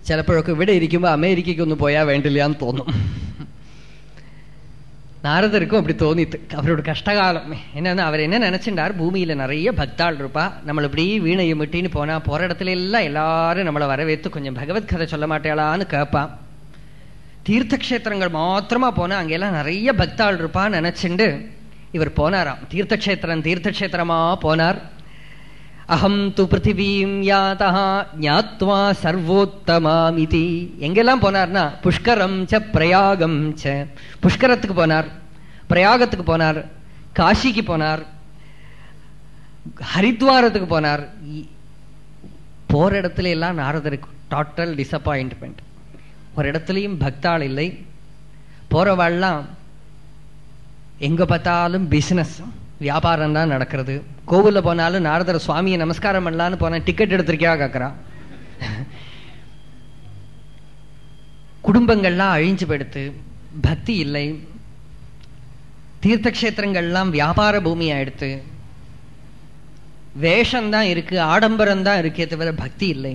ചിലപ്പോഴൊക്കെ ഇവിടെ ഇരിക്കുമ്പോൾ അമേരിക്കയ്ക്ക് ഒന്ന് പോയാൽ വേണ്ടില്ല എന്ന് തോന്നും நாரதருக்கும் அப்படி தோணித்து அவரோட கஷ்டகாலம் என்னன்னா அவர் என்ன நினைச்சிருந்தார் பூமியில நிறைய பக்தாள் இருப்பா நம்ம இப்படி வீணையை மிட்டின்னு போனா போற இடத்துல எல்லாம் எல்லாரும் நம்மளை வரவேற்று கொஞ்சம் பகவத் கதை சொல்ல மாட்டேளான்னு கேட்பான் தீர்த்த கஷேத்திரங்கள் மாத்திரமா போனா அங்கெல்லாம் நிறைய பக்தாள் இருப்பான்னு நினைச்சுண்டு இவர் போனாராம் தீர்த்த கஷேத்திரம் தீர்த்த கஷேத்திரமா போனார் அகம் து பிருத்திவீம் யாத்தா ஞாத்வா சர்வோத்தமாமிதி எங்கெல்லாம் போனார்னா புஷ்கரம் ச பிரயாகம் ச புஷ்கரத்துக்கு போனார் பிரயாகத்துக்கு போனார் காஷிக்கு போனார் ஹரித்வாரத்துக்கு போனார் இ- போற இடத்துல எல்லாம் நாரதருக்கு டோட்டல் டிசப்பாயின்ட்மெண்ட் ஒரு இடத்துலயும் பக்தாள் இல்லை போறவாள்லாம் எங்க பார்த்தாலும் பிசினஸ் வியாபாரம் தான் நடக்கிறது கோவில்ல போனாலும் நாரதர் சுவாமியை நமஸ்காரம் பண்ணலான்னு போனா டிக்கெட் எடுத்திருக்கியா கேட்கறான் குடும்பங்கள்லாம் அழிஞ்சு போயிடுத்து பக்தி இல்லை தீர்த்த கஷேத்திரங்கள்லாம் வியாபார பூமி ஆயிடுத்து வேஷம்தான் இருக்கு ஆடம்பரம் தான் இருக்கே தவிர பக்தி இல்லை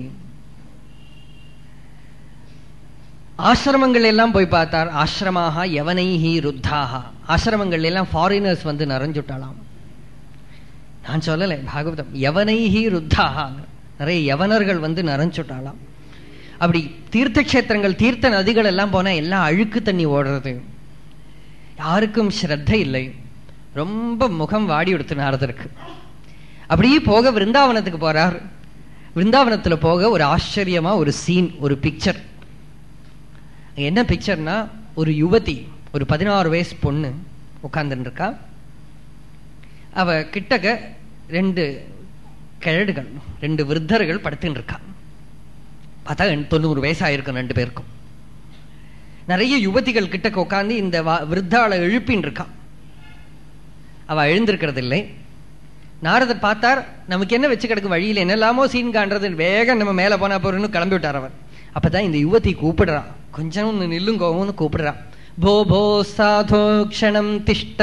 ஆசிரமங்கள் எல்லாம் போய் பார்த்தார் ஆசிரமாக யவனைஹி ருத்தாக ஆசிரமங்கள் எல்லாம் ஃபாரினர்ஸ் வந்து நிறைஞ்சுட்டாலாம் நான் சொல்லலை பாகவதம் யவனைஹி ருத்தாக நிறைய யவனர்கள் வந்து நிறைஞ்சுட்டாலாம் அப்படி தீர்த்த கஷேத்திரங்கள் தீர்த்த நதிகள் எல்லாம் போனா எல்லாம் அழுக்கு தண்ணி ஓடுறது யாருக்கும் ஸ்ரத்த இல்லை ரொம்ப முகம் வாடி கொடுத்து நாரதருக்கு அப்படியே போக விருந்தாவனத்துக்கு போறார் விருந்தாவனத்துல போக ஒரு ஆச்சரியமா ஒரு சீன் ஒரு பிக்சர் என்ன பிக்சர்னா ஒரு யுவதி ஒரு பதினாறு வயசு பொண்ணு உட்கார்ந்துட்டு இருக்கா அவ கிட்டக்க ரெண்டு கிழடுகள் ரெண்டு விருத்தர்கள் படுத்துட்டு இருக்கா பார்த்தா எண்- தொண்ணூறு வயசாயிருக்கும் ரெண்டு பேருக்கும் நிறைய யுவதிகள் கிட்டக்க உட்கார்ந்து இந்த வா- விருத்தாளை எழுப்பின்னு இருக்கா அவ எழுந்திருக்கிறது இல்லை நாரதர் பார்த்தார் நமக்கு என்ன வச்சு கிடக்கு வழியில் என்னெல்லாமோ சீன் காண்றது வேகம் நம்ம மேல போனா போறோம்னு கிளம்பி விட்டார் அவர் அப்பதான் இந்த யுவதி கூப்பிடுறா கொஞ்சம் ஒன்று நில்லுங்கோன்னு கூப்பிடுறா போ போ சாதோ க்ஷணம் திஷ்ட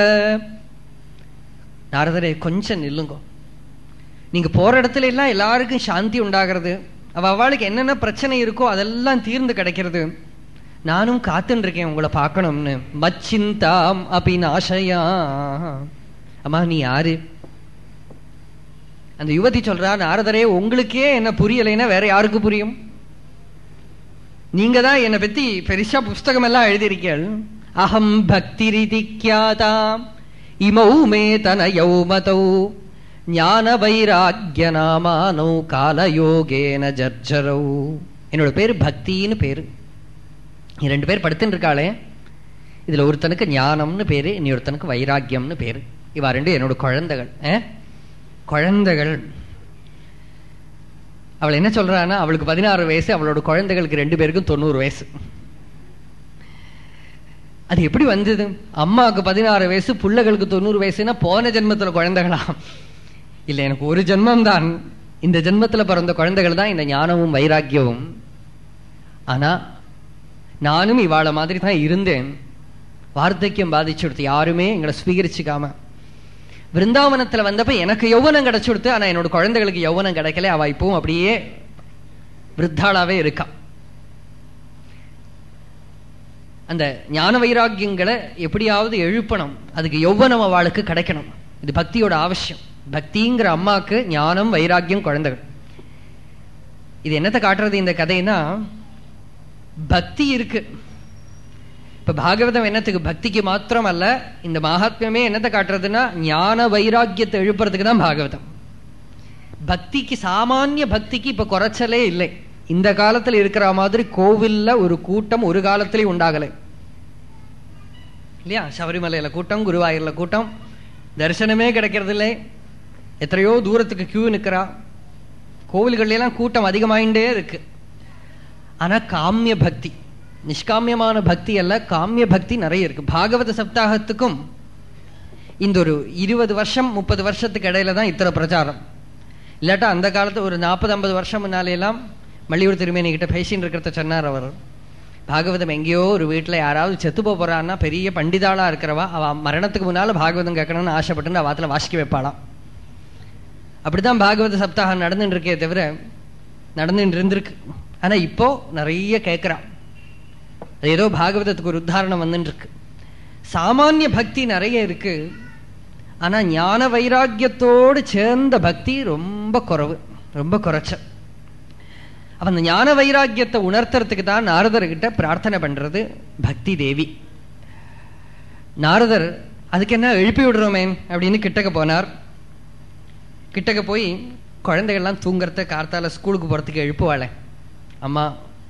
நாரதரே கொஞ்சம் நில்லுங்கோ நீங்க போற இடத்துல எல்லாம் எல்லாருக்கும் சாந்தி உண்டாகிறது அவ அவளுக்கு என்னென்ன பிரச்சனை இருக்கோ அதெல்லாம் தீர்ந்து கிடைக்கிறது நானும் காத்துன்னு இருக்கேன் உங்களை பார்க்கணும்னு மச்சிந்தாம் அப்படி நாசையா அம்மா நீ யாரு அந்த யுவதி சொல்றா நாரதரே உங்களுக்கே என்ன புரியலைன்னா வேற யாருக்கு புரியும் நீங்க தான் என்னை பத்தி பெருசா புஸ்தகம் எல்லாம் எழுதியிருக்கீள் அகம் பக்தி ரீதிக்கியாதா இமௌ மே தனயௌ மதௌ ஞான வைராக்கிய நாமானோ காலயோகேன ஜர்ஜரௌ என்னோட பேரு பக்தின்னு பேரு நீ ரெண்டு பேர் படுத்துன்னு இருக்காளே இதுல ஒருத்தனுக்கு ஞானம்னு பேரு இனி ஒருத்தனுக்கு வைராக்கியம்னு பேரு இவா ரெண்டு என்னோட குழந்தைகள் ஆ? குழந்தைகள் அவள் என்ன சொல்றான்னா அவளுக்கு பதினாறு வயசு அவளோட குழந்தைகளுக்கு ரெண்டு பேருக்கும் தொண்ணூறு வயசு அது எப்படி வந்தது அம்மாவுக்கு பதினாறு வயசு பிள்ளைகளுக்கு தொண்ணூறு வயசுன்னா போன ஜென்மத்துல குழந்தைகளா இல்ல எனக்கு ஒரு ஜென்மம் தான் இந்த ஜென்மத்துல பிறந்த குழந்தைகள் தான் இந்த ஞானமும் வைராக்கியமும் ஆனா நானும் இவாள மாதிரி தான் இருந்தேன் வார்த்தைக்கும் பாதிச்சு கொடுத்து யாருமே எங்களை ஸ்வீகரிச்சுக்காம விருந்தாவனத்துல வந்தப்ப எனக்கு யௌவனம் கிடைச்சு கொடுத்து ஆனா என்னோட குழந்தைகளுக்கு யௌவனம் கிடைக்கல அவ இப்பவும் அப்படியே விருத்தாளாவே இருக்கா அந்த ஞான வைராக்கியங்களை எப்படியாவது எழுப்பணும் அதுக்கு யௌவனம் அவளுக்கு கிடைக்கணும் இது பக்தியோட அவசியம் பக்திங்கிற அம்மாக்கு ஞானம் வைராக்கியம் குழந்தைகள் இது என்னத்தை காட்டுறது இந்த கதைனா பக்தி இருக்கு இப்ப பாகவதம் என்னத்துக்கு பக்திக்கு மாத்திரம் அல்ல இந்த மகாத்மியமே என்னத்தை காட்டுறதுன்னா ஞான வைராக்கியத்தை எழுப்புறதுக்கு தான் பாகவதம் பக்திக்கு சாமானிய பக்திக்கு இப்ப குறைச்சலே இல்லை இந்த காலத்துல இருக்கிற மாதிரி கோவில்ல ஒரு கூட்டம் ஒரு காலத்திலயும் உண்டாகலை இல்லையா சபரிமலையில கூட்டம் குருவாயூர்ல கூட்டம் தரிசனமே கிடைக்கிறது இல்லை எத்தனையோ தூரத்துக்கு கியூ நிக்கிறா கோவில்கள்ல எல்லாம் கூட்டம் அதிகமாயிண்டே இருக்கு ஆனா காமிய பக்தி நிஷ்காமியமான பக்தி அல்ல காமிய பக்தி நிறைய இருக்கு பாகவத சப்தாகத்துக்கும் இந்த ஒரு இருபது வருஷம் முப்பது வருஷத்துக்கு இடையில தான் இத்தனை பிரச்சாரம் இல்லாட்டா அந்த காலத்து ஒரு நாற்பது ஐம்பது வருஷம் முன்னாலே எல்லாம் மல்லியூர் திருமேனி கிட்ட பேசின்னு இருக்கிறத சொன்னார் அவர் பாகவதம் எங்கேயோ ஒரு வீட்டுல யாராவது செத்து போக போறான்னா பெரிய பண்டிதாளா இருக்கிறவா அவ மரணத்துக்கு முன்னால பாகவதம் கேட்கணும்னு ஆசைப்பட்டு அவாத்துல வாசிக்க வைப்பாளாம் அப்படிதான் பாகவத சப்தாகம் நடந்துட்டு இருக்கே தவிர நடந்துட்டு இருந்திருக்கு ஆனா இப்போ நிறைய கேட்கிறான் அது ஏதோ பாகவதத்துக்கு ஒரு உதாரணம் வந்துட்டு இருக்கு சாமானிய பக்தி நிறைய இருக்கு ஆனா ஞான வைராக்கியத்தோடு சேர்ந்த பக்தி ரொம்ப குறைவு ரொம்ப குறைச்ச அப்ப அந்த ஞான வைராக்கியத்தை உணர்த்துறதுக்கு தான் நாரதர்கிட்ட பிரார்த்தனை பண்றது பக்தி தேவி நாரதர் அதுக்கு என்ன எழுப்பி விடுறோமே அப்படின்னு கிட்டக்க போனார் கிட்டக்க போய் குழந்தைகள்லாம் தூங்குறத கார்த்தால ஸ்கூலுக்கு போறதுக்கு எழுப்புவாளே அம்மா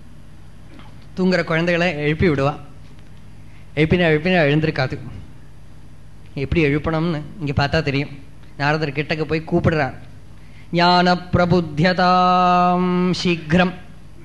தூங்குற குழந்தைகளை எழுப்பி விடுவா எழுப்பினா எழுப்பினா எழுந்திருக்காது எப்படி எழுப்பணும்னு இங்க பார்த்தா தெரியும் நாரதர் கிட்டக்க போய் கூப்பிடுறார் ஞான பிரபுத்தியதாம் சீக்கிரம்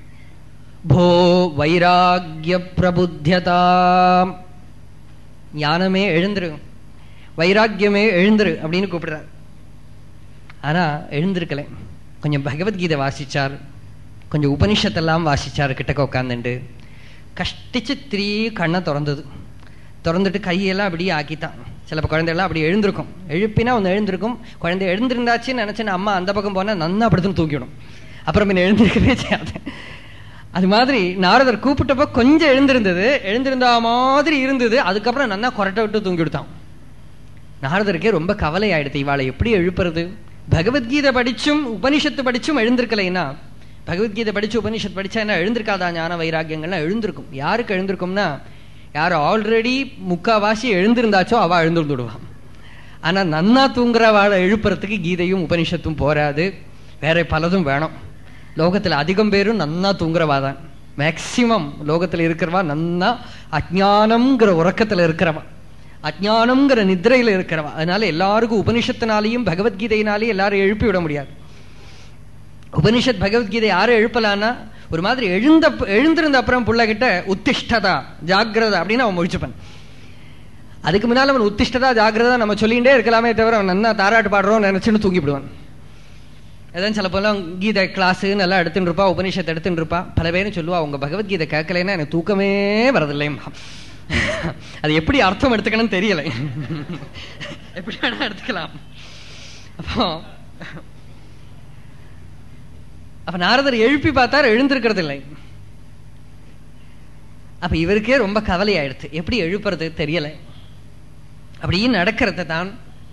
போ வைராகிய பிரபுத்தியதாம் ஞானமே எழுந்துரு வைராக்கியமே எழுந்துரு அப்படின்னு கூப்பிடுறார் ஆனா எழுந்திருக்கல கொஞ்சம் பகவத்கீதை வாசிச்சார் கொஞ்சம் உபனிஷத்தெல்லாம் வாசிச்சார் கிட்டக்க உட்காந்துண்டு கஷ்டிச்சு திரி கண்ணை திறந்தது திறந்துட்டு கையெல்லாம் அப்படியே ஆக்கித்தான் சில குழந்தைகள்லாம் அப்படி எழுந்திருக்கும் எழுப்பினா ஒன்று எழுந்திருக்கும் குழந்தை எழுந்திருந்தாச்சுன்னு நினைச்சேன் அம்மா அந்த பக்கம் போனா நன்னா படுத்துன்னு தூக்கிடும் அப்புறம் பின்ன எழுந்திருக்கவே செய்யாது அது மாதிரி நாரதர் கூப்பிட்டப்போ கொஞ்சம் எழுந்திருந்தது எழுந்திருந்தா மாதிரி இருந்தது அதுக்கப்புறம் நன்னா கொரட்டை விட்டு தூங்கி விடுத்தான் நாரதருக்கே ரொம்ப கவலை ஆயிடுது இவாளை எப்படி எழுப்புறது பகவத்கீதை படிச்சும் உபனிஷத்து படிச்சும் எழுந்திருக்கலைன்னா பகவத்கீதை படிச்சு உபனிஷத் படிச்சா என்ன எழுந்திருக்காதா ஞான வைராக்கியங்கள்லாம் எழுந்திருக்கும் யாருக்கு எழுந்திருக்கும்னா யார் ஆல்ரெடி முக்காவாசி எழுந்திருந்தாச்சோ அவ எழுந்திருந்துடுவான் ஆனா நன்னா தூங்குறவாளை எழுப்புறதுக்கு கீதையும் உபனிஷத்தும் போராது வேற பலதும் வேணும் லோகத்துல அதிகம் பேரும் நன்னா தூங்குறவா தான் மேக்சிமம் லோகத்துல இருக்கிறவா நன்னா அஜானம்ங்கிற உறக்கத்துல இருக்கிறவா அஜானம்ங்கிற நித்ரையில இருக்கிறவா அதனால எல்லாருக்கும் உபனிஷத்தினாலையும் பகவத்கீதையினாலையும் எல்லாரும் எழுப்பி விட முடியாது உபனிஷத் பகவத்கீதை யாரும் எழுப்பலான்னா ஒரு மாதிரி எழுந்த எழுந்திருந்த அப்புறம் பிள்ளைகிட்ட உத்திஷ்டதா ஜாகிரதா அப்படின்னு அவன் முடிச்சுப்பான் அதுக்கு முன்னால அவன் உத்திஷ்டதா ஜாகிரதா நம்ம சொல்லிகிட்டே இருக்கலாமே தவிர அவன் நன்னா தாராட்டு பாடுறோம் நினைச்சுன்னு தூங்கிவிடுவான் ஏதாவது சில போல கீதை கிளாஸ் நல்லா எடுத்துட்டு இருப்பா உபனிஷத்தை எடுத்துட்டு இருப்பா பல பேரும் சொல்லுவா உங்க பகவத்கீதை கேட்கலைன்னா எனக்கு தூக்கமே வரதில்லைம்மா அது எப்படி அர்த்தம் எடுத்துக்கணும்னு தெரியல எப்படி வேணா எடுத்துக்கலாம் அப்போ அப்ப நாரதர் எழுப்பி பார்த்தார் எழுந்திருக்கிறது இல்லை அப்ப இவருக்கே ரொம்ப கவலை ஆயிடுச்சு எப்படி எழுப்புறது தெரியல அப்படியே நடக்கிறத தான்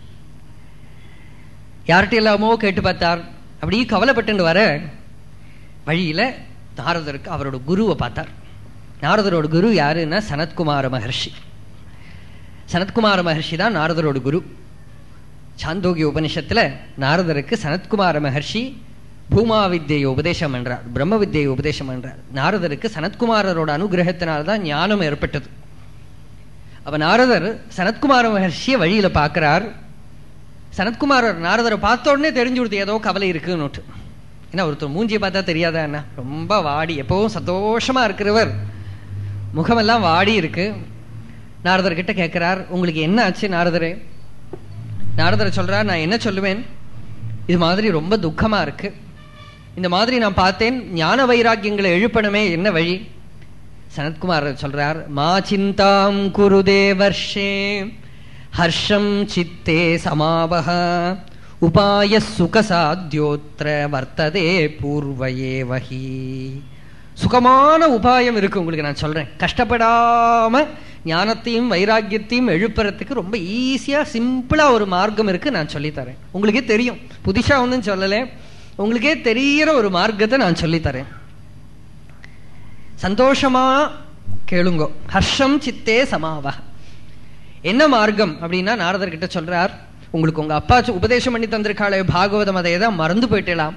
யார்கிட்ட எல்லாமோ கேட்டு பார்த்தார் அப்படியே கவலைப்பட்டு வர வழியில நாரதருக்கு அவரோட குருவை பார்த்தார் நாரதரோட குரு யாருன்னா சனத்குமார மகர்ஷி சனத்குமார மகர்ஷி தான் நாரதரோட குரு சாந்தோகிய உபனிஷத்துல நாரதருக்கு சனத்குமார மகர்ஷி பூமா வித்தியை உபதேசம் என்றார் பிரம்ம வித்தியை உபதேசம் என்றார் நாரதருக்கு சனத்குமாரரோட அனுகிரகத்தினால்தான் ஞானம் ஏற்பட்டது அப்ப நாரதர் சனத்குமார மகர்ஷிய வழியில பார்க்கிறார் சனத்குமாரர் நாரதரை பார்த்த உடனே தெரிஞ்சு கொடுத்து ஏதோ கவலை இருக்குன்னு ஏன்னா ஒருத்தர் மூஞ்சியை பார்த்தா தெரியாதா என்ன ரொம்ப வாடி எப்பவும் சந்தோஷமா இருக்கிறவர் முகமெல்லாம் வாடி இருக்கு நாரதர் கிட்ட கேட்கிறார் உங்களுக்கு என்ன ஆச்சு நாரதரே நாரதர் சொல்றார் நான் என்ன சொல்லுவேன் இது மாதிரி ரொம்ப துக்கமா இருக்கு இந்த மாதிரி நான் பார்த்தேன் ஞான வைராக்கியங்களை எழுப்பணுமே என்ன வழி சனத்குமார் சொல்றார் மா சிந்தாம் குருதே வர்ஷே ஹர்ஷம் சித்தே சமாவக உபாய சுகசாத்தியோத்திர வர்த்ததே பூர்வயே வகி சுகமான உபாயம் இருக்கு உங்களுக்கு நான் சொல்றேன் கஷ்டப்படாம ஞானத்தையும் வைராக்கியத்தையும் எழுப்புறதுக்கு ரொம்ப ஈஸியா சிம்பிளா ஒரு மார்க்கம் இருக்கு நான் சொல்லித்தரேன் உங்களுக்கே தெரியும் புதுசா ஒன்றும் சொல்லலை உங்களுக்கே தெரியற ஒரு மார்க்கத்தை நான் சொல்லித்தரேன் சந்தோஷமா கேளுங்கோ ஹர்ஷம் சித்தே சமாவ என்ன மார்க்கம் அப்படின்னா நாரதர் கிட்ட சொல்றார் உங்களுக்கு உங்க அப்பா உபதேசம் பண்ணி தந்திருக்காளே பாகவதம் அதை தான் மறந்து போயிட்டலாம்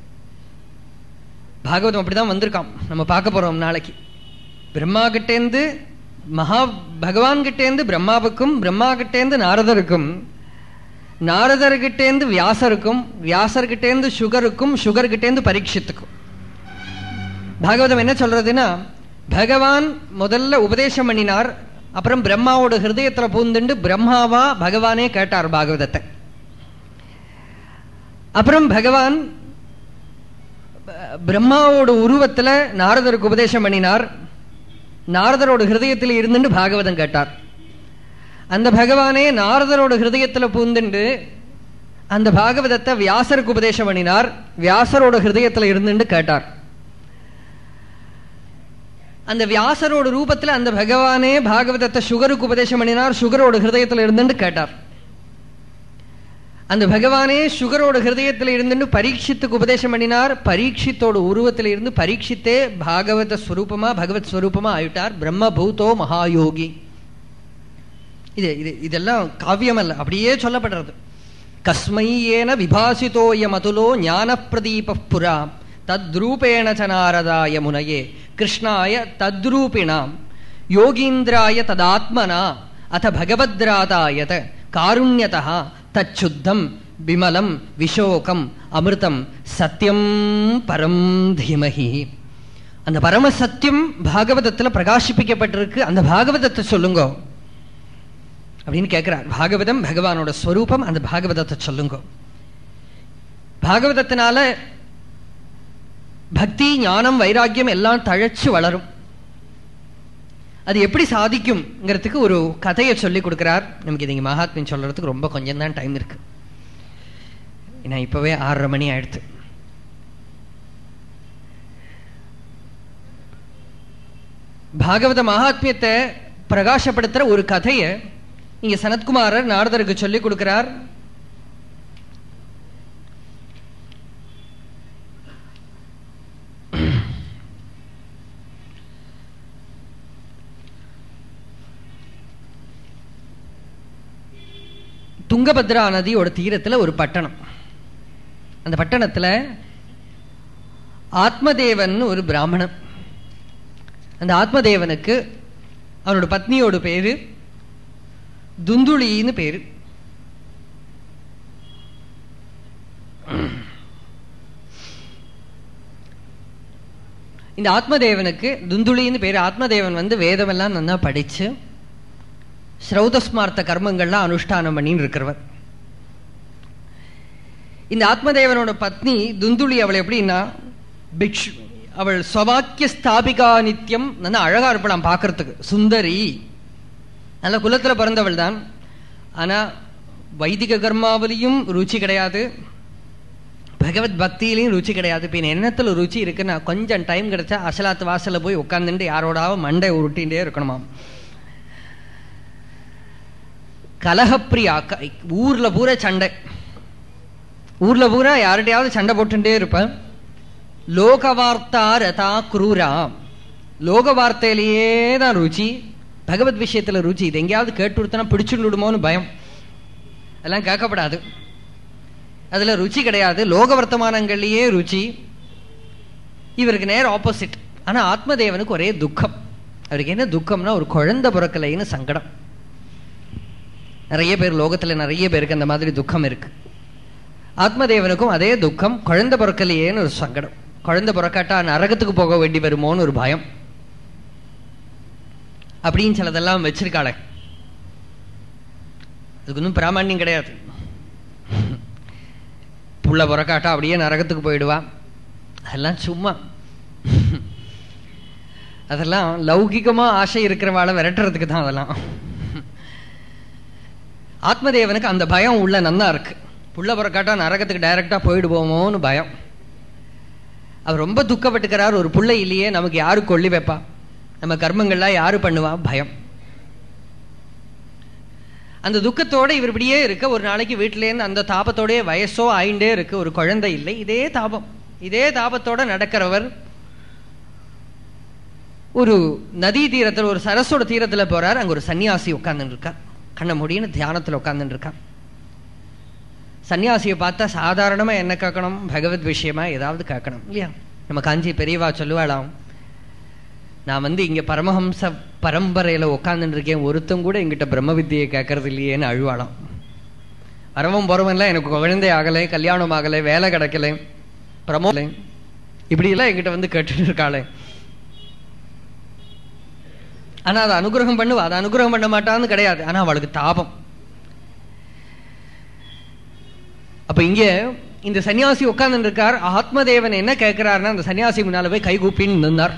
பாகவதம் அப்படிதான் வந்திருக்கான் நம்ம பார்க்க போறோம் நாளைக்கு பிரம்மா கிட்டேந்து மகா பகவான் கிட்டேந்து பிரம்மாவுக்கும் பிரம்மா கிட்டேந்து நாரதருக்கும் நாரதர்கிட்டேந்து வியாசருக்கும் வியாசர்கிட்டேந்து சுகருக்கும் சுகர் கிட்டேந்து பரீட்சித்துக்கும் பாகவதம் என்ன சொல்றதுன்னா பகவான் முதல்ல உபதேசம் பண்ணினார் அப்புறம் பிரம்மாவோட ஹிருதயத்துல பூந்துண்டு பிரம்மாவா பகவானே கேட்டார் பாகவதத்தை அப்புறம் பகவான் பிரம்மாவோட உருவத்துல நாரதருக்கு உபதேசம் பண்ணினார் நாரதரோட ஹிருதயத்தில் இருந்துட்டு பாகவதம் கேட்டார் அந்த பகவானே நாரதரோட ஹிருதயத்துல பூந்துண்டு அந்த பாகவதத்தை வியாசருக்கு உபதேசம் பண்ணினார் வியாசரோட ஹிருதயத்துல இருந்துட்டு கேட்டார் அந்த வியாசரோட ரூபத்துல அந்த பகவானே பாகவதத்தை சுகருக்கு உபதேசம் பண்ணினார் சுகரோட ஹிருதயத்துல இருந்துட்டு கேட்டார் அந்த பகவானே சுகரோட ஹிருதயத்தில் இருந்து பரீட்சித்துக்கு உபதேசம் பண்ணினார் பரீட்சித்தோட உருவத்தில் இருந்து பரீட்சித்தே பாகவத ஸ்வரூபமா பகவத் ஸ்வரூபமா ஆயிட்டார் பிரம்மபூதோ மகாயோகி இது இது இதெல்லாம் காவியம் அல்ல அப்படியே சொல்லப்படுறது கஸ்மை ஏன விபாசிதோயமதுலோ ஞான பிரதீப புரா தத்ரூபேண ச நாரதாய முனையே கிருஷ்ணாய தத்ரூபிணாம் யோகீந்திராய ததாத்மனா அத பகவத்ராதாயத காருண்யதா தச்சுத்தம் விமலம் விஷோகம் அமிர்தம் சத்தியம் பரம் தீமஹி அந்த பரம சத்தியம் பாகவதத்துல பிரகாசிப்பிக்கப்பட்டிருக்கு அந்த பாகவதத்தை சொல்லுங்க அப்படின்னு கேட்கிறார் பாகவதம் பகவானோட ஸ்வரூபம் அந்த பாகவதத்தை சொல்லுங்க பாகவதத்தினால பக்தி ஞானம் வைராக்கியம் எல்லாம் தழைச்சு வளரும் அது எப்படி சாதிக்கும்ங்கிறதுக்கு ஒரு கதையை சொல்லி கொடுக்கிறார் நமக்கு இது மகாத்மியம் சொல்றதுக்கு ரொம்ப கொஞ்சம் தான் டைம் இருக்கு ஏன்னா இப்பவே ஆறரை மணி ஆயிடுத்து பாகவத மகாத்மியத்தை பிரகாசப்படுத்துற ஒரு கதையை இங்க சனத்குமாரர் நாரதருக்கு சொல்லிக் கொடுக்கிறார் துங்கபத்ரா நதியோட தீரத்துல ஒரு பட்டணம் அந்த பட்டணத்துல ஆத்மதேவன் ஒரு பிராமணன் அந்த ஆத்மதேவனுக்கு அவனோட பத்னியோட பேரு துந்துளின்னு பேரு இந்த ஆத்மதேவனுக்கு துந்துளின்னு பேரு ஆத்மதேவன் வந்து வேதமெல்லாம் நல்லா படிச்சு ஸ்ரௌதஸ்மார்த்த கர்மங்கள்லாம் அனுஷ்டானம் பண்ணின்னு இருக்கிறவர் இந்த ஆத்மதேவனோட பத்னி துந்துளி அவள் எப்படின்னா பிக்ஷு அவள் ஸ்வவாக்கிய ஸ்தாபிகா நித்தியம் நல்லா அழகா இருப்பலாம் பார்க்கறதுக்கு சுந்தரி நல்ல குலத்துல பிறந்தவள் தான் ஆனா வைதிக கர்மாவிலையும் ருச்சி கிடையாது பகவத் பக்தியிலையும் ருச்சி கிடையாது இப்போ எண்ணத்துல ருச்சி இருக்குன்னா கொஞ்சம் டைம் கிடைச்சா அசலாத்து வாசல்ல போய் உட்காந்துட்டு யாரோடாவது மண்டை உருட்டிகிட்டே இருக்கணுமாம் கலகப்பிரியா ஊர்ல பூரா சண்டை ஊர்ல பூரா யார்கிட்டயாவது சண்டை போட்டுட்டே இருப்பேன் லோக வார்த்தா ரதா குரூரா லோக வார்த்தையிலேயே தான் ருச்சி பகவத் விஷயத்துல ருச்சி இது எங்கேயாவது கேட்டு கொடுத்தனா பிடிச்சுட்டு விடுமோன்னு பயம் அதெல்லாம் கேட்கப்படாது அதுல ருச்சி கிடையாது லோக வர்த்தமானங்கள்லயே ருச்சி இவருக்கு நேர் ஆப்போசிட் ஆனா ஆத்மதேவனுக்கு ஒரே துக்கம் அவருக்கு என்ன துக்கம்னா ஒரு குழந்தை பிறக்கலைன்னு சங்கடம் நிறைய பேர் லோகத்துல நிறைய பேருக்கு அந்த மாதிரி துக்கம் இருக்கு ஆத்மதேவனுக்கும் அதே துக்கம் குழந்தை பிறக்கலையேன்னு ஒரு சங்கடம் குழந்தை பிறக்காட்டா நரகத்துக்கு போக வேண்டி வருமோன்னு ஒரு பயம் அப்படின்னு சிலதெல்லாம் வச்சிருக்காளே அதுக்கு ஒன்றும் பிராமணியம் கிடையாது புள்ள பிறக்காட்டா அப்படியே நரகத்துக்கு போயிடுவா அதெல்லாம் சும்மா அதெல்லாம் லௌகிகமா ஆசை இருக்கிறவாளை விரட்டுறதுக்கு தான் அதெல்லாம் ஆத்மதேவனுக்கு அந்த பயம் உள்ள நன்னா இருக்கு புள்ள பிறக்காட்டா நரகத்துக்கு டைரக்டா போயிடுவோமோன்னு பயம் அவர் ரொம்ப துக்கப்பட்டுக்கிறார் ஒரு புள்ளை இல்லையே நமக்கு யாரு கொல்லி வைப்பா நம்ம கர்மங்கள்லாம் யாரு பண்ணுவா பயம் அந்த துக்கத்தோட இவர் இப்படியே இருக்க ஒரு நாளைக்கு வீட்டிலேருந்து அந்த தாபத்தோடய வயசோ ஆயிண்டே இருக்கு ஒரு குழந்தை இல்லை இதே தாபம் இதே தாபத்தோட நடக்கிறவர் ஒரு நதி தீரத்தில் ஒரு சரஸோட தீரத்துல போறார் அங்க ஒரு சன்னியாசி உட்கார்ந்துட்டு இருக்கார் கண்ண முடியும்னு தியானத்துல உட்கார்ந்துட்டு இருக்கான் சன்னியாசியை பார்த்தா சாதாரணமா என்ன கேட்கணும் பகவத் விஷயமா ஏதாவது கேட்கணும் இல்லையா நம்ம காஞ்சி பெரியவா சொல்லுவாளாம் நான் வந்து இங்க பரமஹம்ச பரம்பரையில உட்காந்துட்டு இருக்கேன் ஒருத்தம் கூட எங்கிட்ட பிரம்ம வித்தியை கேட்கறது இல்லையேன்னு அழுவாளாம் வரவன் போறவன்லாம் எனக்கு குழந்தை ஆகலை கல்யாணம் ஆகலை வேலை கிடைக்கல பிரமோலை இப்படி எல்லாம் எங்கிட்ட வந்து கேட்டுட்டு இருக்காளே ஆனா அதை அனுகிரகம் பண்ணுவா அதை அனுகிரகம் பண்ண மாட்டான்னு கிடையாது ஆனா அவளுக்கு தாபம் அப்ப இங்க இந்த சன்னியாசி உட்கார்ந்து இருக்கார் ஆத்மதேவன் என்ன கேட்கிறாருன்னா அந்த சன்னியாசி முன்னால போய் கைகூப்பின்னு நின்றார்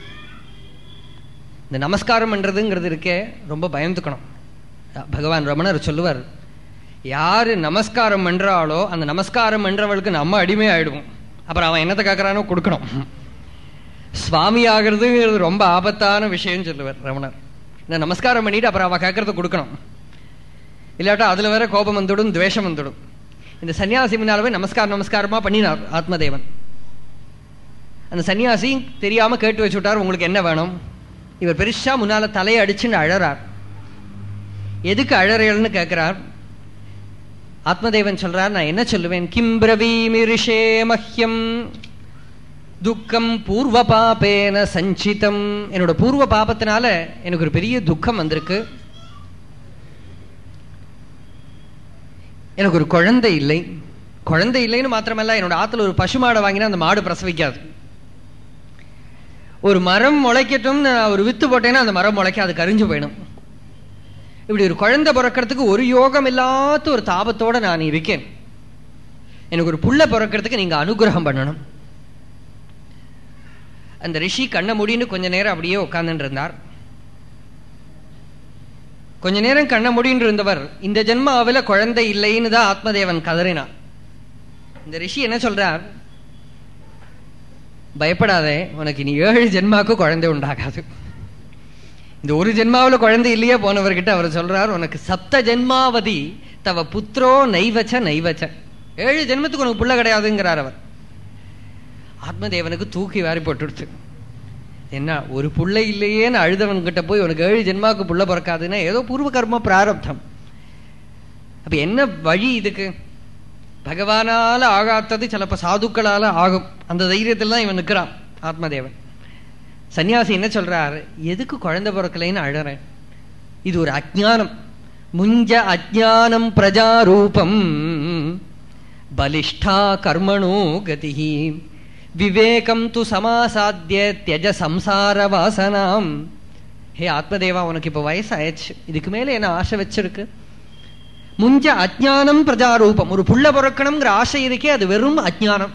இந்த நமஸ்காரம் பண்றதுங்கிறது இருக்கே ரொம்ப பயந்துக்கணும் பகவான் ரமணர் சொல்லுவார் யாரு நமஸ்காரம் பண்றாளோ அந்த நமஸ்காரம் பண்றவளுக்கு நம்ம அடிமை ஆயிடுவோம் அப்புறம் அவன் என்னத்தை கேட்கறானோ கொடுக்கணும் சுவாமி ஆகிறதுங்கிறது ரொம்ப ஆபத்தான விஷயம் சொல்லுவார் ரமணர் இந்த நமஸ்காரம் பண்ணிட்டு அப்புறம் அவ கேட்கறத கொடுக்கணும் இல்லாட்டா அதுல வேற கோபம் வந்துடும் துவேஷம் வந்துடும் இந்த சன்னியாசி முன்னால போய் நமஸ்காரம் நமஸ்காரமா பண்ணினார் ஆத்மதேவன் அந்த சன்னியாசி தெரியாம கேட்டு வச்சு விட்டார் உங்களுக்கு என்ன வேணும் இவர் பெருசா முன்னால தலையை அடிச்சுன்னு அழறார் எதுக்கு அழறேன்னு கேட்கிறார் ஆத்மதேவன் சொல்றார் நான் என்ன சொல்லுவேன் கிம் பிரவீமிரிஷே மஹ்யம் துக்கம் பூர்வ பாபேன சஞ்சிதம் என்னோட பூர்வ பாபத்தினால எனக்கு ஒரு பெரிய துக்கம் வந்திருக்கு எனக்கு ஒரு குழந்தை இல்லை குழந்தை இல்லைன்னு மாத்திரமல்ல என்னோட ஆத்துல ஒரு பசு மாடை வாங்கினா அந்த மாடு பிரசவிக்காது ஒரு மரம் முளைக்கட்டும் நான் ஒரு வித்து போட்டேன்னா அந்த மரம் முளைக்க அது கரிஞ்சு போயிடும் இப்படி ஒரு குழந்தை பிறக்கிறதுக்கு ஒரு யோகம் இல்லாத ஒரு தாபத்தோட நான் இருக்கேன் எனக்கு ஒரு புள்ள பிறக்கிறதுக்கு நீங்க அனுகிரகம் பண்ணணும் அந்த ரிஷி கண்ண முடின்னு கொஞ்ச நேரம் அப்படியே உட்கார்ந்துட்டு இருந்தார் கொஞ்ச நேரம் கண்ண முடின்னு இருந்தவர் இந்த ஜென்மாவில குழந்தை இல்லைன்னு தான் ஆத்மதேவன் கதறினார் இந்த ரிஷி என்ன சொல்றார் பயப்படாதே உனக்கு இனி ஏழு ஜென்மாவுக்கு குழந்தை உண்டாகாது இந்த ஒரு ஜென்மாவில் குழந்தை இல்லையே போனவர்கிட்ட அவர் சொல்றார் உனக்கு சப்த ஜென்மாவதி தவ புத்திரோ நைவச்ச நைவச்ச ஏழு ஜென்மத்துக்கு உனக்கு புள்ள கிடையாதுங்கிறார் அவர் ஆத்மதேவனுக்கு தூக்கி வாரி போட்டுடுச்சு என்ன ஒரு புள்ள இல்லையேன்னு அழுதவன் கிட்ட போய் உனக்கு ஏழு ஜென்மாவுக்கு புள்ள பிறக்காதுன்னா ஏதோ பூர்வ கர்ம பிராரப்தம் அப்ப என்ன வழி இதுக்கு பகவானால ஆகாத்தது சிலப்ப சாதுக்களால ஆகும் அந்த தைரியத்தில் தான் இவன் நிற்கிறான் ஆத்மதேவன் சன்னியாசி என்ன சொல்றாரு எதுக்கு குழந்தை பிறக்கலைன்னு அழறேன் இது ஒரு அஜானம் முஞ்ச அஜானம் பிரஜாரூபம் பலிஷ்டா கர்மணோ கதி விவேகம் து சமாசாத்திய தியஜ சம்சார வாசனாம் ஹே ஆத்மதேவா உனக்கு இப்ப வயசு ஆயிடுச்சு இதுக்கு மேல என்ன ஆசை வச்சிருக்கு முஞ்ச அஜானம் பிரஜாரூபம் ஒரு புள்ள பிறக்கணுங்கிற ஆசை இருக்கே அது வெறும் அஜானம்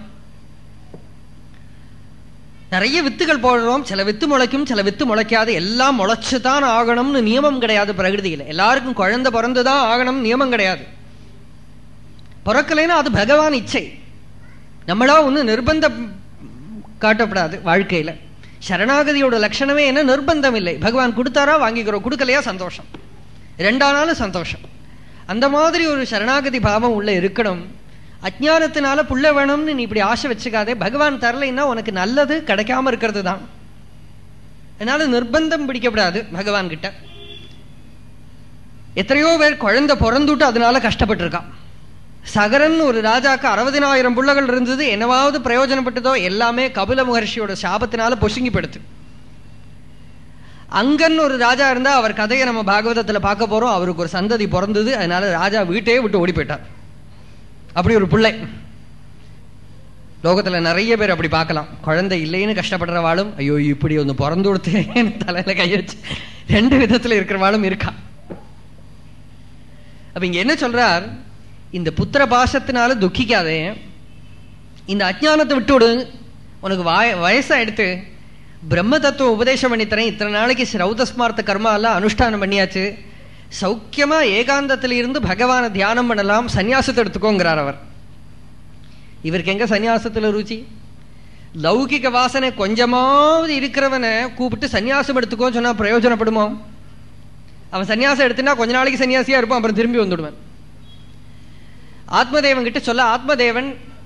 நிறைய வித்துகள் போடுறோம் சில வித்து முளைக்கும் சில வித்து முளைக்காது எல்லாம் முளைச்சுதான் ஆகணும்னு நியமம் கிடையாது பிரகிருதியில எல்லாருக்கும் குழந்தை பிறந்துதான் ஆகணும் நியமம் கிடையாது பிறக்கலைன்னா அது பகவான் இச்சை நம்மளா ஒண்ணு நிர்பந்தம் காட்டப்படாது வாழ்க்கையில சரணாகதியோட லட்சணமே என்ன நிர்பந்தம் இல்லை பகவான் கொடுத்தாரா வாங்கிக்கிறோம் கொடுக்கலையா சந்தோஷம் ரெண்டானாலும் சந்தோஷம் அந்த மாதிரி ஒரு சரணாகதி பாவம் உள்ள இருக்கணும் அஜானத்தினால புள்ள வேணும்னு நீ இப்படி ஆசை வச்சுக்காதே பகவான் தரலைன்னா உனக்கு நல்லது கிடைக்காம இருக்கிறது தான் அதனால நிர்பந்தம் பிடிக்கப்படாது பகவான் கிட்ட எத்தனையோ பேர் குழந்தை பிறந்துட்டு அதனால கஷ்டப்பட்டிருக்கான் சகரன் ஒரு ராஜாக்கு அறுபதினாயிரம் புள்ளகள் இருந்தது என்னவாவது பிரயோஜனப்பட்டதோ எல்லாமே கபில மகர்ஷியோட சாபத்தினால பொசுங்கி படுத்து அங்கன் ஒரு ராஜா இருந்தா அவர் கதையை நம்ம பாகவதத்துல பார்க்க போறோம் அவருக்கு ஒரு சந்ததி பிறந்தது அதனால ராஜா வீட்டையே விட்டு ஓடி போயிட்டார் அப்படி ஒரு பிள்ளை லோகத்துல நிறைய பேர் அப்படி பார்க்கலாம் குழந்தை இல்லைன்னு கஷ்டப்படுறவாளும் ஐயோ இப்படி ஒன்று பிறந்து கொடுத்தேன்னு தலையில கை வச்சு ரெண்டு விதத்துல இருக்கிறவாளும் இருக்கா அப்ப இங்க என்ன சொல்றார் இந்த புத்திர பாசத்தினால துக்கிக்காதே இந்த அஜானத்தை விட்டு விடு உனக்கு வாய வயசா எடுத்து பிரம்ம தத்துவம் உபதேசம் பண்ணித்தரேன் இத்தனை நாளைக்கு ஸ்ரௌதஸ்மார்த்த கர்மா எல்லாம் அனுஷ்டானம் பண்ணியாச்சு சௌக்கியமா ஏகாந்தத்துல இருந்து பகவானை தியானம் பண்ணலாம் சன்னியாசத்தை எடுத்துக்கோங்கிறார் அவர் இவருக்கு எங்க சன்னியாசத்துல ருச்சி லௌகிக வாசனை கொஞ்சமாவது இருக்கிறவனை கூப்பிட்டு சன்னியாசம் எடுத்துக்கோன்னு சொன்னா பிரயோஜனப்படுமோ அவன் சன்னியாசம் எடுத்துனா கொஞ்ச நாளைக்கு சன்னியாசியா இருப்பான் அப்புறம் திரும்பி வந்துடுவேன் ஆத்மதேவன் கிட்ட சொல்ல ஆத்மதேவன்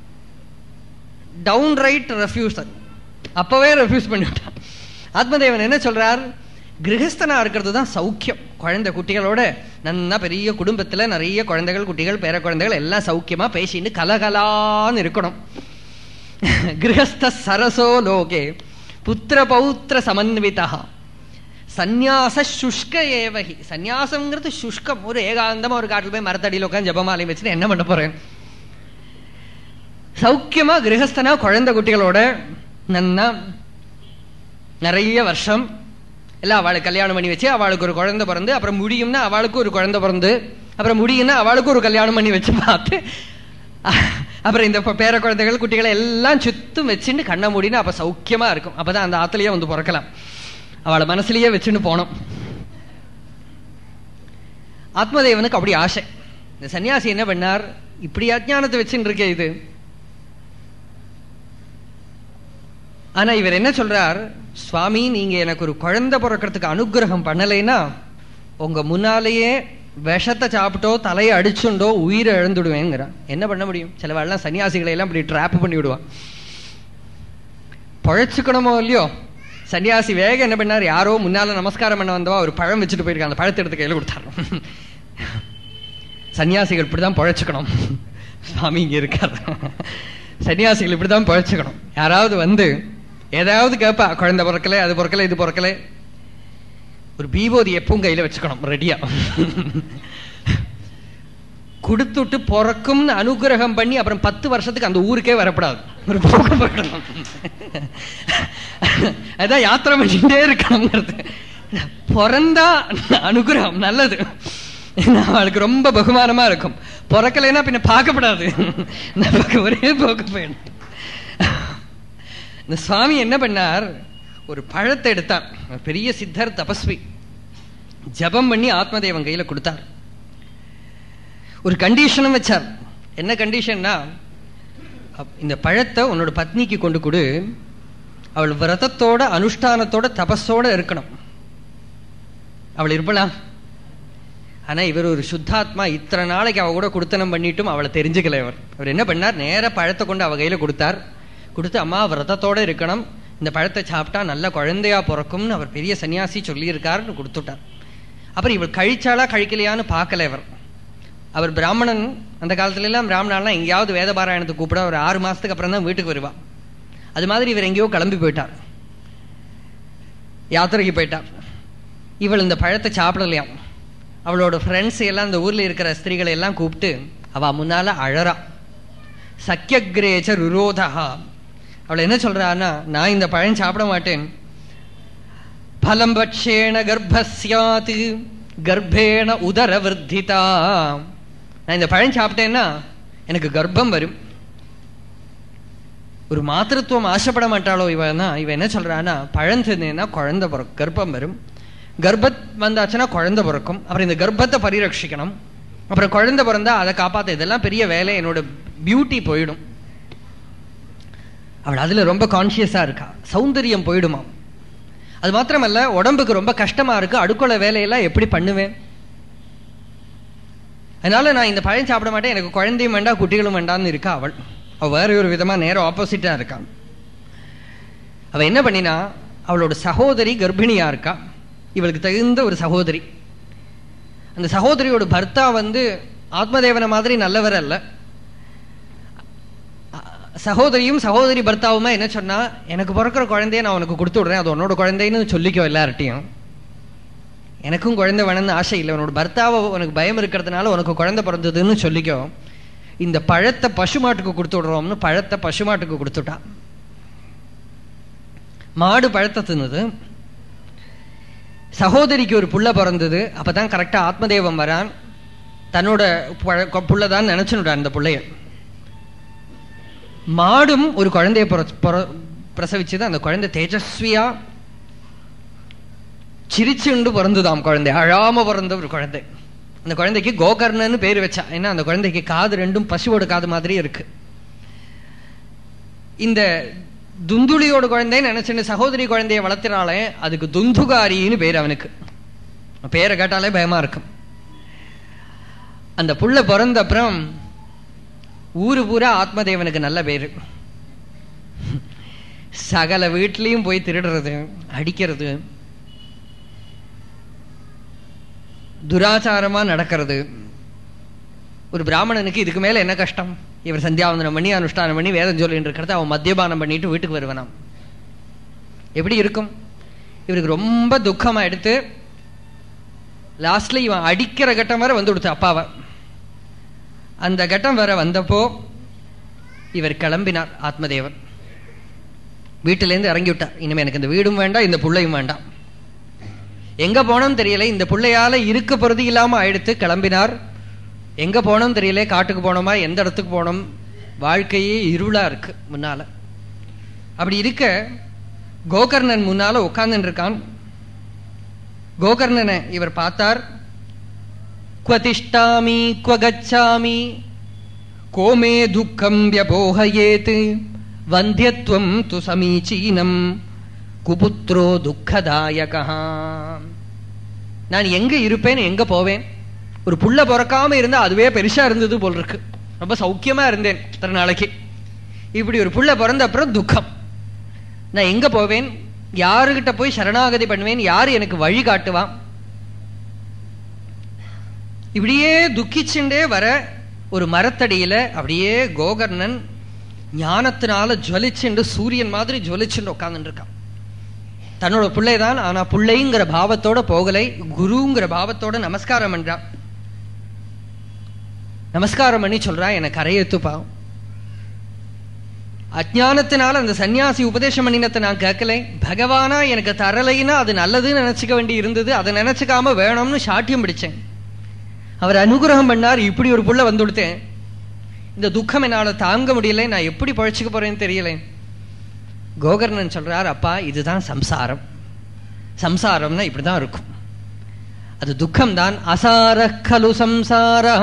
டவுன் ரைட் ரெஃப்யூசர் அப்பவே ரெஃப்யூஸ் பண்ணிவிட்டான் ஆத்மதேவன் என்ன சொல்றார் கிரகஸ்தனா இருக்கிறது தான் சௌக்கியம் குழந்தை குட்டிகளோட நன்னா பெரிய குடும்பத்துல நிறைய குழந்தைகள் குட்டிகள் பேர குழந்தைகள் எல்லாம் சௌக்கியமா பேசின்னு கலகலான்னு இருக்கணும் கிரகஸ்த சரசோ லோகே புத்திர பௌத்திர சமன்விதா சந்நியாச சுஷ்க ஏவகி சந்நியாசம்ங்கிறது சுஷ்கம் ஒரு ஏகாந்தமா ஒரு காட்டில் போய் மரத்தடியில் உட்காந்து ஜபமாலை வச்சுட்டு என்ன பண்ண போறேன் சௌக்கியமா கிரகஸ்தனா குழந்தை குட்டிகளோட நன்னா நிறைய வருஷம் எல்லாம் அவளுக்கு கல்யாணம் பண்ணி வச்சு அவளுக்கு ஒரு குழந்தை பிறந்து அப்புறம் முடியும்னா அவளுக்கு ஒரு குழந்தை பிறந்து அப்புறம் முடியும்னா அவளுக்கு ஒரு கல்யாணம் பண்ணி வச்சு பார்த்து அப்புறம் இந்த பேர குழந்தைகள் குட்டிகளை எல்லாம் சுத்தம் வச்சுட்டு கண்ண முடினா அப்ப சௌக்கியமா இருக்கும் அப்பதான் அந்த ஆத்துலயே வந்து பிறக்கலாம் அவளை மனசுலயே வச்சுன்னு போனோம் ஆத்மதேவனுக்கு அப்படி ஆசை இந்த சன்னியாசி என்ன பண்ணார் இப்படி அஜானத்தை வச்சுட்டு இருக்கே இது ஆனா இவர் என்ன சொல்றார் சுவாமி நீங்க எனக்கு ஒரு குழந்தை பிறக்கிறதுக்கு அனுகிரகம் பண்ணலைன்னா உங்க முன்னாலேயே விஷத்தை சாப்பிட்டோ தலையை அடிச்சுண்டோ உயிரை இழந்துடுவேங்கிறான் என்ன பண்ண முடியும் சிலவாள்லாம் சன்னியாசிகளை எல்லாம் இப்படி ட்ராப் பண்ணி விடுவான் பழச்சுக்கணுமோ இல்லையோ சன்னியாசி வேக என்ன பண்ணார் யாரோ முன்னால நமஸ்காரம் பண்ண வந்தவா ஒரு பழம் வச்சுட்டு போயிருக்காங்க அந்த பழத்தை எடுத்து கையில கொடுத்தாரு சன்னியாசிகள் இப்படிதான் பழச்சுக்கணும் சுவாமி இங்க இருக்கார் சன்னியாசிகள் இப்படிதான் பழச்சுக்கணும் யாராவது வந்து ஏதாவது கேட்பா குழந்தை பிறக்கல அது பிறக்கல இது பிறக்கல ஒரு பீபோதி எப்பவும் கையில வச்சுக்கணும் ரெடியா கொடுத்துட்டு பிறக்கும்னு அனுகிரகம் பண்ணி அப்புறம் பத்து வருஷத்துக்கு அந்த ஊருக்கே வரப்படாது ஒரு போக்கு பிறக்கணும் அதான் யாத்திரை பண்ணிட்டே இருக்கணுங்கிறது பிறந்தா அனுகிரகம் நல்லது அவளுக்கு ரொம்ப பகுமானமா இருக்கும் பிறக்கலைன்னா பின்ன பார்க்கப்படாது நமக்கு ஒரே போக்கு போயிடும் இந்த சுவாமி என்ன பண்ணார் ஒரு பழத்தை எடுத்தார் பெரிய சித்தர் தபஸ்வி ஜபம் பண்ணி ஆத்மதேவன் கையில கொடுத்தார் ஒரு கண்டிஷனும் வச்சார் என்ன கண்டிஷன்னா இந்த பழத்தை உன்னோட பத்னிக்கு கொண்டு கொடு அவள் விரதத்தோட அனுஷ்டானத்தோட தபஸோட இருக்கணும் அவள் இருப்பலாம் ஆனா இவர் ஒரு சுத்தாத்மா இத்தனை நாளைக்கு அவ கூட குடுத்தனம் பண்ணிட்டும் அவளை தெரிஞ்சுக்கல அவர் அவர் என்ன பண்ணார் நேர பழத்தை கொண்டு அவ கையில கொடுத்தார் கொடுத்து அம்மா விரதத்தோட இருக்கணும் இந்த பழத்தை சாப்பிட்டா நல்ல குழந்தையா பிறக்கும்னு அவர் பெரிய சன்னியாசி சொல்லியிருக்காருன்னு கொடுத்துட்டார் அப்புறம் இவர் கழிச்சாலா கழிக்கலையான்னு பார்க்கல இவர் அவர் பிராமணன் அந்த காலத்துல எல்லாம் பிராமணாலாம் எங்கேயாவது வேத பாராயணத்துக்கு கூப்பிட ஒரு ஆறு மாசத்துக்கு அப்புறம் தான் வீட்டுக்கு வருவா அது மாதிரி இவர் எங்கேயோ கிளம்பி போயிட்டார் யாத்திரைக்கு போயிட்டார் இவள் இந்த பழத்தை சாப்பிடலையாம் அவளோட ஃப்ரெண்ட்ஸ் எல்லாம் இந்த ஊர்ல இருக்கிற ஸ்திரீகளை எல்லாம் கூப்பிட்டு அவ முன்னால அழறா சக்கியக்ரேச்ச ருரோதா அவள் என்ன சொல்றான்னா நான் இந்த பழம் சாப்பிட மாட்டேன் பலம் பட்சேண கர்ப்பசியாத்து கர்ப்பேண உதர விருத்திதா நான் இந்த பழம் சாப்பிட்டேன்னா எனக்கு கர்ப்பம் வரும் ஒரு மாத்திருத்துவம் ஆசைப்பட மாட்டாளோ இவனா இவ என்ன சொல்றான்னா பழம் தின்னா குழந்தை பிறக்கும் கர்ப்பம் வரும் கர்ப்பத் வந்தாச்சுன்னா குழந்தை பிறக்கும் அப்புறம் இந்த கர்ப்பத்தை பரிரட்சிக்கணும் அப்புறம் குழந்தை பிறந்தா அதை காப்பாத்த இதெல்லாம் பெரிய வேலை என்னோட பியூட்டி போயிடும் அவள் அதுல ரொம்ப கான்சியஸா இருக்கா சௌந்தரியம் போயிடுமா அது மாத்திரமல்ல உடம்புக்கு ரொம்ப கஷ்டமா இருக்கு அடுக்குள்ள வேலையெல்லாம் எப்படி பண்ணுவேன் அதனால நான் இந்த பழம் சாப்பிட மாட்டேன் எனக்கு குழந்தையும் வேண்டாம் குட்டிகளும் வேண்டாம்னு இருக்கா அவள் அவ வேற ஒரு விதமா நேரம் ஆப்போசிட்டா இருக்கான் அவ என்ன பண்ணினா அவளோட சகோதரி கர்ப்பிணியா இருக்கா இவளுக்கு தகுந்த ஒரு சகோதரி அந்த சகோதரியோட பர்த்தா வந்து ஆத்மதேவன மாதிரி நல்லவர் அல்ல சகோதரியும் சகோதரி பர்த்தாவுமா என்ன சொன்னா எனக்கு பிறக்கிற குழந்தைய நான் உனக்கு கொடுத்து விடுறேன் அது உன்னோட குழந்தைன்னு சொல்லிக்கோ எல்லார்ட்டையும் எனக்கும் குழந்தை வேணும்னு ஆசை இல்லை உன்னோட பர்த்தாவை உனக்கு பயம் இருக்கிறதுனால உனக்கு குழந்தை பிறந்ததுன்னு சொல்லிக்கோ இந்த பழத்தை பசுமாட்டுக்கு கொடுத்து விடுறோம்னு பழத்தை பசுமாட்டுக்கு கொடுத்துட்டான் மாடு பழத்தை தின்னுது சகோதரிக்கு ஒரு புள்ள பிறந்தது அப்பதான் கரெக்டா ஆத்மதேவம் வரான் தன்னோட புள்ளதான் நினைச்சுனுடான் அந்த புள்ளைய மாடும் ஒரு குழந்தைய பிரசவிச்சது அந்த குழந்தை தேஜஸ்வியா சிரிச்சுண்டு பிறந்துதாம் குழந்தை அழாம பிறந்த ஒரு குழந்தை அந்த குழந்தைக்கு கோகர்ணன்னு பேர் வச்சா ஏன்னா அந்த குழந்தைக்கு காது ரெண்டும் பசுவோட காது மாதிரி இருக்கு இந்த துந்துளியோட குழந்தைன்னு நினைச்சுன்னு சகோதரி குழந்தைய வளர்த்தினாலே அதுக்கு துந்துகாரின்னு பேர் அவனுக்கு பேரை கேட்டாலே பயமா இருக்கும் அந்த புள்ள பிறந்த அப்புறம் ஊரு பூரா ஆத்மதேவனுக்கு நல்ல பேரு சகல வீட்லயும் போய் திருடுறது அடிக்கிறது துராச்சாரமா நடக்கிறது ஒரு பிராமணனுக்கு இதுக்கு மேல என்ன கஷ்டம் இவர் சந்தியாவந்தனம் பண்ணி அனுஷ்டானம் பண்ணி வேதம் சொல்லிட்டு இருக்கிறத அவன் மத்தியபானம் பண்ணிட்டு வீட்டுக்கு வருவனாம் எப்படி இருக்கும் இவருக்கு ரொம்ப துக்கமா எடுத்து லாஸ்ட்ல இவன் அடிக்கிற கட்டம் வர வந்து கொடுத்த அப்பாவை அந்த கட்டம் வர வந்தப்போ இவர் கிளம்பினார் ஆத்மதேவன் வீட்டிலேருந்து இறங்கி விட்டார் இனிமே எனக்கு இந்த வீடும் வேண்டாம் இந்த பிள்ளையும் வேண்டாம் எங்க போனோம் தெரியல இந்த பிள்ளையால இருக்க பொருதி இல்லாம ஆயிடுத்து கிளம்பினார் எங்க போனோம் தெரியல காட்டுக்கு போனோமா எந்த இடத்துக்கு போனோம் வாழ்க்கையே இருளா இருக்கு முன்னால அப்படி இருக்க கோகர்ணன் முன்னால உட்கார்ந்து இருக்கான் கோகர்ணனை இவர் பார்த்தார் குவதிஷ்டாமி குவகச்சாமி கோமே துக்கம் வியபோகயேத் வந்தியத்துவம் து சமீச்சீனம் குபுத்ரோ துக்கதாயகா நான் எங்க இருப்பேன் எங்க போவேன் ஒரு புள்ள பிறக்காம இருந்தா அதுவே பெருசா இருந்தது போல் இருக்கு ரொம்ப சௌக்கியமா இருந்தேன் இத்தனை நாளைக்கு இப்படி ஒரு புள்ள பிறந்த அப்புறம் துக்கம் நான் எங்க போவேன் யாருகிட்ட போய் சரணாகதி பண்ணுவேன் யாரு எனக்கு வழி காட்டுவான் இப்படியே துக்கிச்சுண்டே வர ஒரு மரத்தடியில அப்படியே கோகர்ணன் ஞானத்தினால ஜுவலிச்சுண்டு சூரியன் மாதிரி ஜுவலிச்சுண்டு உட்கார்ந்துட்டு இருக்கான் தன்னோட பிள்ளைதான் ஆனா பிள்ளைங்கிற பாவத்தோட போகலை குருங்கிற பாவத்தோட நமஸ்காரம் பண்றான் நமஸ்காரம் பண்ணி சொல்றான் எனக்கு கரையேத்துப்பா அஜானத்தினால அந்த சன்னியாசி உபதேசம் பண்ணினத்தை நான் கேட்கல பகவானா எனக்கு தரலைன்னா அது நல்லதுன்னு நினைச்சுக்க வேண்டி இருந்தது அதை நினைச்சுக்காம வேணும்னு சாட்டியம் பிடிச்சேன் அவர் அனுகிரகம் பண்ணார் இப்படி ஒரு புள்ள வந்து கொடுத்தேன் இந்த துக்கம் என்னால தாங்க முடியல நான் எப்படி பழச்சிக்க போறேன்னு தெரியல கோகர்ணன் சொல்றார் அப்பா இதுதான் சம்சாரம் சம்சாரம்னா இப்படிதான் இருக்கும் அது துக்கம் தான் அசார கலு சம்சார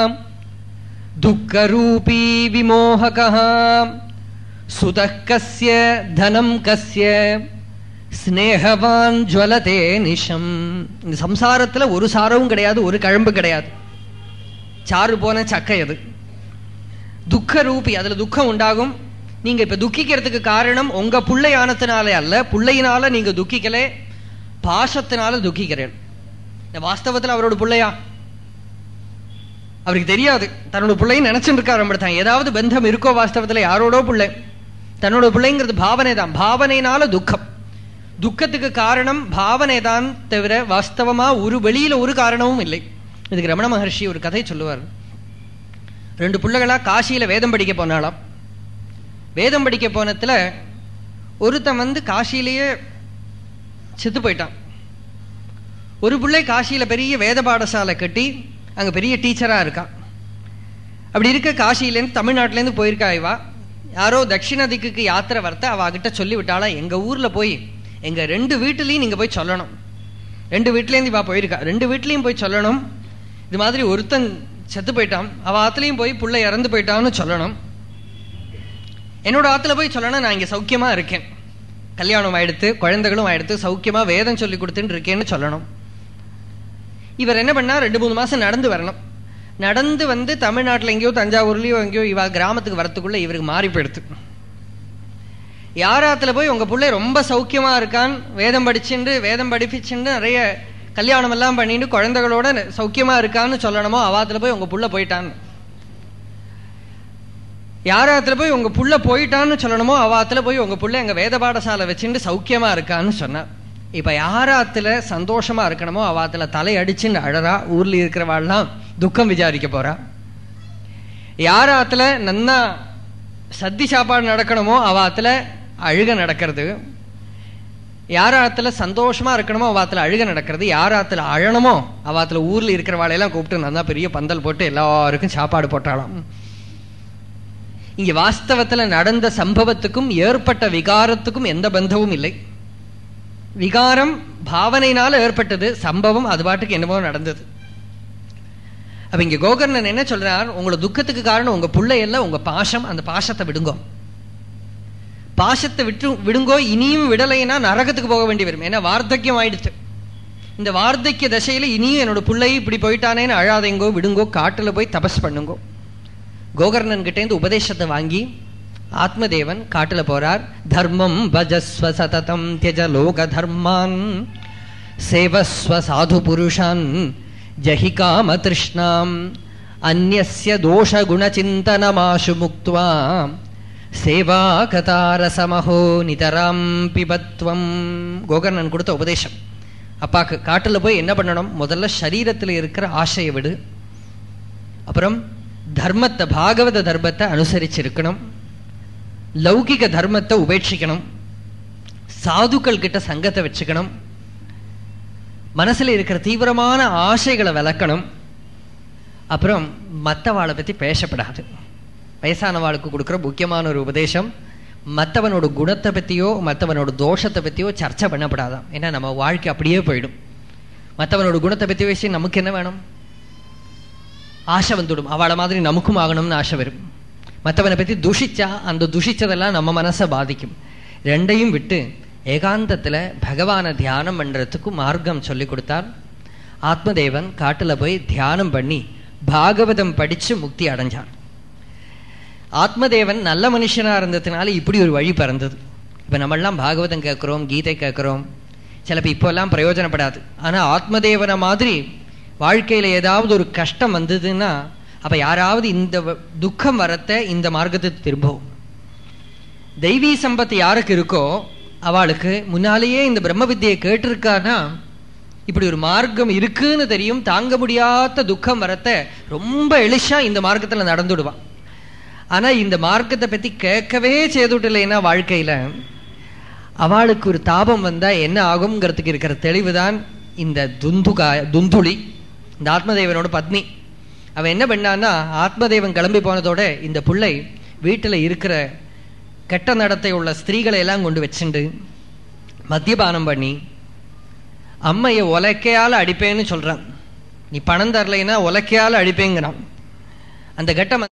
துக்கரூபி விமோகக சுதக்கஸ்ய தனம் கஸ்ய ஸ்னேகவான் ஜுவலதே நிஷம் இந்த சம்சாரத்துல ஒரு சாரவும் கிடையாது ஒரு கழம்பு கிடையாது சாறு போன சக்கை அது துக்க ரூபி அதுல துக்கம் உண்டாகும் நீங்க இப்ப துக்கிக்கிறதுக்கு காரணம் உங்க புள்ளையானத்தினாலே அல்ல புள்ளையினால நீங்க துக்கிக்கல பாசத்தினால துக்கிக்கிறேன் இந்த வாஸ்தவத்துல அவரோட பிள்ளையா அவருக்கு தெரியாது தன்னோட பிள்ளைன்னு நினைச்சுட்டு இருக்காரு அப்படித்தான் ஏதாவது பந்தம் இருக்கோ வாஸ்தவத்துல யாரோடோ பிள்ளை தன்னோட பிள்ளைங்கிறது பாவனை தான் பாவனைனால துக்கம் துக்கத்துக்கு காரணம் பாவனை தான் தவிர வாஸ்தவமா ஒரு வெளியில ஒரு காரணமும் இல்லை இதுக்கு ரமண மகர்ஷி ஒரு கதை சொல்லுவார் ரெண்டு பிள்ளைகளா காசியில வேதம் படிக்க போனாலாம் வேதம் படிக்க போனதுல ஒருத்தன் வந்து காசியிலேயே செத்து போயிட்டான் ஒரு பிள்ளை காசியில பெரிய வேத பாடசாலை கட்டி அங்க பெரிய டீச்சரா இருக்கான் அப்படி இருக்க காசியிலேருந்து தமிழ்நாட்டிலேருந்து போயிருக்கா இவா யாரோ தட்சிண திக்குக்கு யாத்திரை வரத்த அவ கிட்ட சொல்லி விட்டாளா எங்க ஊர்ல போய் எங்க ரெண்டு வீட்டுலயும் நீங்க போய் சொல்லணும் ரெண்டு வீட்லேருந்து இவா போயிருக்கா ரெண்டு வீட்லயும் போய் சொல்லணும் இது மாதிரி ஒருத்தன் செத்து போயிட்டான் அவ ஆத்துலயும் போய் புள்ள இறந்து போயிட்டான்னு சொல்லணும் என்னோட ஆத்துல போய் சொல்லணும் நான் இங்க சௌக்கியமா இருக்கேன் கல்யாணம் ஆயிடுத்து குழந்தைகளும் ஆயிடுத்து சௌக்கியமா வேதம் சொல்லி கொடுத்துட்டு இருக்கேன்னு சொல்லணும் இவர் என்ன பண்ணா ரெண்டு மூணு மாசம் நடந்து வரணும் நடந்து வந்து தமிழ்நாட்டில் எங்கேயோ தஞ்சாவூர்லயோ எங்கேயோ இவ கிராமத்துக்கு வரத்துக்குள்ள இவருக்கு மாறி போயிடுத்து யாராத்துல போய் உங்க பிள்ளை ரொம்ப சௌக்கியமா இருக்கான் வேதம் படிச்சுண்டு வேதம் படிப்பிச்சுண்டு நிறைய கல்யாணம் எல்லாம் பண்ணிட்டு குழந்தைகளோட சௌக்கியமா இருக்கான்னு சொல்லணுமோ அவாத்துல போய் உங்க புள்ள போயிட்டான் யாராத்துல போய் உங்க புள்ள போயிட்டான்னு சொல்லணுமோ அவாத்துல போய் உங்க புள்ள எங்க வேத பாடசாலை வச்சுட்டு சௌக்கியமா இருக்கான்னு சொன்னார் இப்ப யாராத்துல சந்தோஷமா இருக்கணுமோ அவாத்துல தலை அடிச்சுன்னு அழறா ஊர்ல இருக்கிறவாள்லாம் துக்கம் விசாரிக்க போறா யாராத்துல நன்னா சத்தி சாப்பாடு நடக்கணுமோ அவாத்துல அழுக நடக்கிறது யாராத்துல சந்தோஷமா இருக்கணுமோ அவாத்துல அழுக நடக்கிறது யாராத்துல அழணுமோ அவாத்துல ஊர்ல இருக்கிறவாளையெல்லாம் கூப்பிட்டு நல்லா பெரிய பந்தல் போட்டு எல்லாருக்கும் சாப்பாடு போட்டாலாம் இங்க வாஸ்தவத்துல நடந்த சம்பவத்துக்கும் ஏற்பட்ட விகாரத்துக்கும் எந்த பந்தமும் இல்லை விகாரம் பாவனையினால ஏற்பட்டது சம்பவம் அது பாட்டுக்கு என்னமோ நடந்தது அப்ப இங்க கோகர்ணன் என்ன சொல்றார் உங்களோட துக்கத்துக்கு காரணம் உங்க பிள்ளையல்ல உங்க பாசம் அந்த பாசத்தை விடுங்கோ பாசத்தை விட்டு விடுங்கோ இனியும் விடலைன்னா நரகத்துக்கு போக வேண்டி வரும் ஏன்னா வார்த்தக்கியம் ஆயிடுச்சு இந்த வார்த்தக்கிய தசையில இனியும் என்னோட பிள்ளை இப்படி போயிட்டானேன்னு அழாதேங்கோ விடுங்கோ காட்டுல போய் தபஸ் பண்ணுங்கோ கோகர்ணன் கிட்ட இருந்து உபதேசத்தை வாங்கி ஆத்மதேவன் காட்டுல போறார் தர்மம் பஜஸ்வ சததம் தியஜ லோக தர்மான் சேவஸ்வ சாது புருஷான் ஜஹி காம திருஷ்ணாம் அந்நிய தோஷ குணச்சிந்தனமாஷு முக்துவா சேவா கதாரசமஹோ நிதராம் பிபத்வம் கோகர்ணன் கொடுத்த உபதேசம் அப்பாக்கு காட்டுல போய் என்ன பண்ணணும் முதல்ல சரீரத்தில் இருக்கிற ஆசையை விடு அப்புறம் தர்மத்தை பாகவத தர்மத்தை அனுசரிச்சிருக்கணும் லௌகிக தர்மத்தை உபேட்சிக்கணும் சாதுக்கள் கிட்ட சங்கத்தை வச்சுக்கணும் மனசுல இருக்கிற தீவிரமான ஆசைகளை விளக்கணும் அப்புறம் மற்றவாளை பத்தி பேசப்படாது வயசானவாளுக்கு கொடுக்குற முக்கியமான ஒரு உபதேசம் மற்றவனோட குணத்தை பத்தியோ மற்றவனோட தோஷத்தை பத்தியோ சர்ச்சை பண்ணப்படாதான் ஏன்னா நம்ம வாழ்க்கை அப்படியே போயிடும் மற்றவனோட குணத்தை பத்தி பேசி நமக்கு என்ன வேணும் ஆசை வந்துடும் அவளை மாதிரி நமக்கும் ஆகணும்னு ஆசை வரும் மற்றவனை பத்தி துஷிச்சா அந்த துஷிச்சதெல்லாம் நம்ம மனசை பாதிக்கும் ரெண்டையும் விட்டு ஏகாந்தத்துல பகவானை தியானம் பண்றதுக்கு மார்க்கம் சொல்லி கொடுத்தார் ஆத்மதேவன் காட்டுல போய் தியானம் பண்ணி பாகவதம் படிச்சு முக்தி அடைஞ்சார் ஆத்மதேவன் நல்ல மனுஷனா இருந்ததுனால இப்படி ஒரு வழி பிறந்தது இப்ப நம்மெல்லாம் பாகவதம் கேட்கிறோம் கீதை கேட்கிறோம் சிலப்ப இப்போல்லாம் பிரயோஜனப்படாது ஆனா ஆத்மதேவனை மாதிரி வாழ்க்கையில ஏதாவது ஒரு கஷ்டம் வந்ததுன்னா அப்ப யாராவது இந்த வ- துக்கம் வரத்த இந்த மார்க்கத்துக்கு திரும்பவும் தெய்வீ சம்பத்து யாருக்கு இருக்கோ அவளுக்கு முன்னாலேயே இந்த பிரம்ம வித்தியை கேட்டிருக்கானா இப்படி ஒரு மார்க்கம் இருக்குன்னு தெரியும் தாங்க முடியாத துக்கம் வரத்த ரொம்ப எளிஷா இந்த மார்க்கத்துல நடந்துடுவான் ஆனா இந்த மார்க்கத்தை பத்தி கேட்கவே செய்துட்டலைன்னா வாழ்க்கையில அவளுக்கு ஒரு தாபம் வந்தா என்ன ஆகுங்கிறதுக்கு இருக்கிற தெளிவுதான் இந்த துந்துகா துந்துளி இந்த ஆத்மதேவனோட பத்னி அவ என்ன பண்ணான்னா ஆத்மதேவன் கிளம்பி போனதோட இந்த புள்ளை வீட்டுல இருக்கிற கெட்ட நடத்தை உள்ள ஸ்திரீகளை எல்லாம் கொண்டு வச்சுண்டு மத்தியபானம் பண்ணி அம்மைய உலக்கையால அடிப்பேன்னு சொல்றான் நீ பணம் தரலைன்னா உலக்கையால அடிப்பேங்கிறான் அந்த கட்டம்